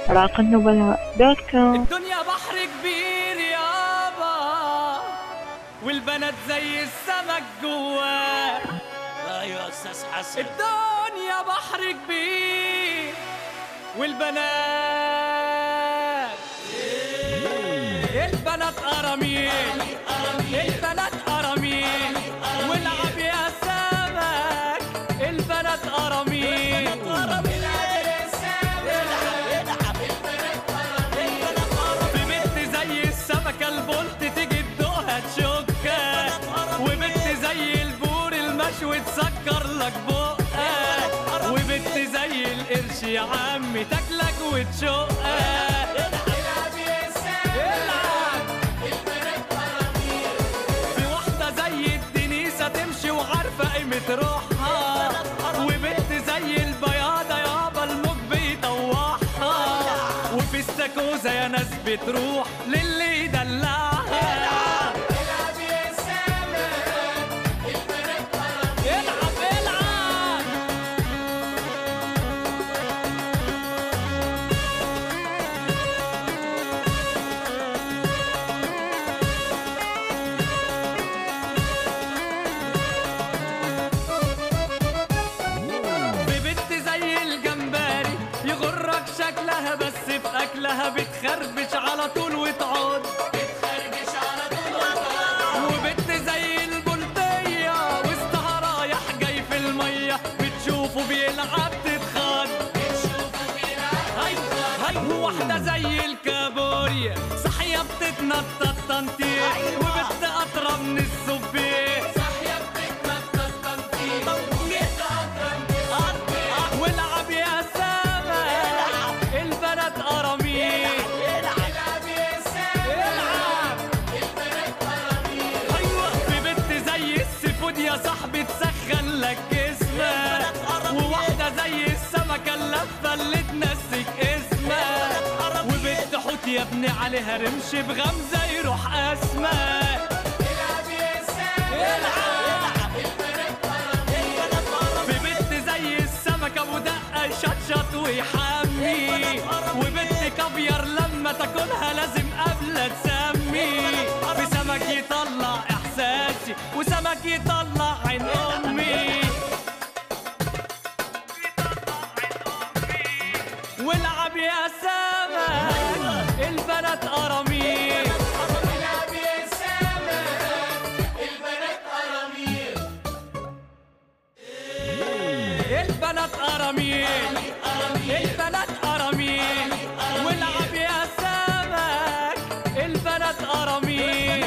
راق النبلاء دوت كوم الدنيا بحر كبير يابا والبنات زي السمك جواه لا يا استاذ حسن الدنيا بحر كبير والبنات البنات قراميل البنات قراميل والعب يا سمك البنات قراميل في بنت زي السمكة البولت تيجي تدوقها تشوكها وبنت زي البور المشوي تسكر لك بقها وبنت زي القرش يا عم تاكلك وتشقها العب في واحدة زي الدنيسة تمشي وعارفة قيمة روحها وبنت زي البياضة يابا الموج بيطوحها وفي استاكوزا يا ناس بتروح للي يدلعها العب العب ببت زي الجمبري يغرك شكلها بس في اكلها بتخربش على طول وتعود بتخربش على طول وتعود وبت زي البلطية وسطها رايح جاي في المية بتشوفه بيلعب تتخض بتشوفه بيلعب هاي هاي واحدة زي الكابوريا صحية بتتنطط تنطيط وبت أطرى من السبيع صحية بتتنطط تنطيط والعب يا سمك البنات قراميل العب ايوه في بنت زي السيفود يا صاحبي تسخن لك جسمك وواحده زي السمكه اللفه اللي تنسيك اسمك وبنت حوت يا ابني عليها رمش بغمزه يروح اسمك العب في بنت زي السمك ابو دقه يشطشط ويحمي وبنت كافيار لما تاكلها لازم قبل تسمي في سمك يطلع احساسي وسمك يطلع عين امي والعب يا سمك البنات قراميل البنات قراميل البنات قراميل والعب يا سمك البنات قراميل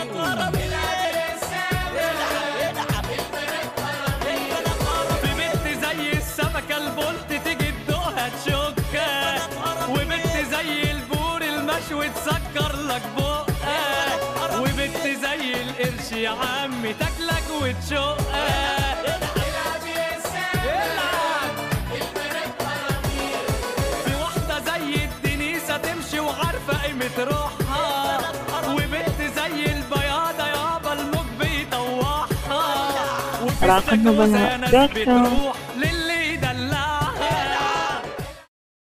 في بنت زي السمكة البولت تيجي تدوقها تشوكها وبنت زي البور المشوي تسكر لك بقها وبنت زي القرش يا عم تاكلك وتشقها العب في واحدة زي الدنيسة تمشي وعارفة قيمة روحها وبنت زي البياضة يابا الموج بيطوحها وفي راق استاكوزا النبلاء يا ناس دوت كوم. بتروح لل